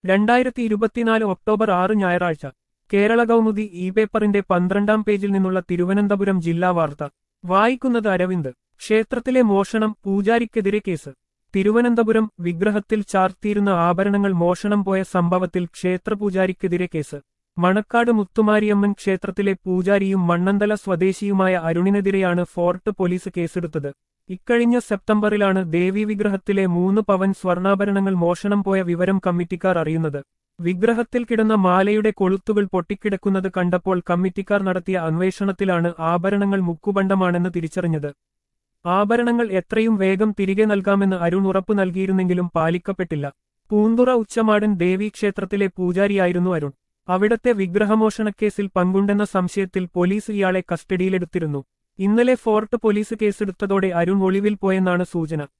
രണ്ടായിരത്തി ഇരുപത്തിനാല് ഒക്ടോബർ ആറ് ഞായറാഴ്ച കേരള കൗമുദി ഇ പേപ്പറിന്റെ പന്ത്രണ്ടാം പേജിൽ നിന്നുള്ള തിരുവനന്തപുരം ജില്ലാ വാർത്ത വായിക്കുന്നത് അരവിന്ദ് ക്ഷേത്രത്തിലെ മോഷണം പൂജാരിക്കെതിരെ കേസ് തിരുവനന്തപുരം വിഗ്രഹത്തിൽ ചാർത്തിയിരുന്ന ആഭരണങ്ങൾ മോഷണം പോയ സംഭവത്തിൽ ക്ഷേത്രപൂജാരിക്കെതിരെ കേസ് മണക്കാട് മുത്തുമാരിയമ്മൻ ക്ഷേത്രത്തിലെ പൂജാരിയും മണ്ണന്തല സ്വദേശിയുമായ അരുണിനെതിരെയാണ് ഫോർട്ട് പോലീസ് കേസെടുത്തത് ഇക്കഴിഞ്ഞ സെപ്റ്റംബറിലാണ് ദേവീ വിഗ്രഹത്തിലെ മൂന്ന് പവൻ സ്വർണ്ണാഭരണങ്ങൾ മോഷണം പോയ വിവരം കമ്മിറ്റിക്കാർ അറിയുന്നത് വിഗ്രഹത്തിൽ കിടന്ന മാലയുടെ കൊളുത്തുകൾ പൊട്ടിക്കിടക്കുന്നത് കണ്ടപ്പോൾ കമ്മിറ്റിക്കാർ നടത്തിയ അന്വേഷണത്തിലാണ് ആഭരണങ്ങൾ മുക്കുബണ്ടമാണെന്ന് തിരിച്ചറിഞ്ഞത് ആഭരണങ്ങൾ എത്രയും വേഗം തിരികെ നൽകാമെന്ന് അരുൺ ഉറപ്പു നൽകിയിരുന്നെങ്കിലും പാലിക്കപ്പെട്ടില്ല പൂന്തുറ ഉച്ചമാടൻ ദേവീക്ഷേത്രത്തിലെ പൂജാരിയായിരുന്നു അരുൺ അവിടത്തെ വിഗ്രഹമോഷണക്കേസിൽ പങ്കുണ്ടെന്ന സംശയത്തിൽ പോലീസ് ഇയാളെ കസ്റ്റഡിയിലെടുത്തിരുന്നു ഇന്നലെ ഫോർട്ട് പോലീസ് കേസെടുത്തതോടെ അരുൺ ഒളിവിൽ പോയെന്നാണ് സൂചന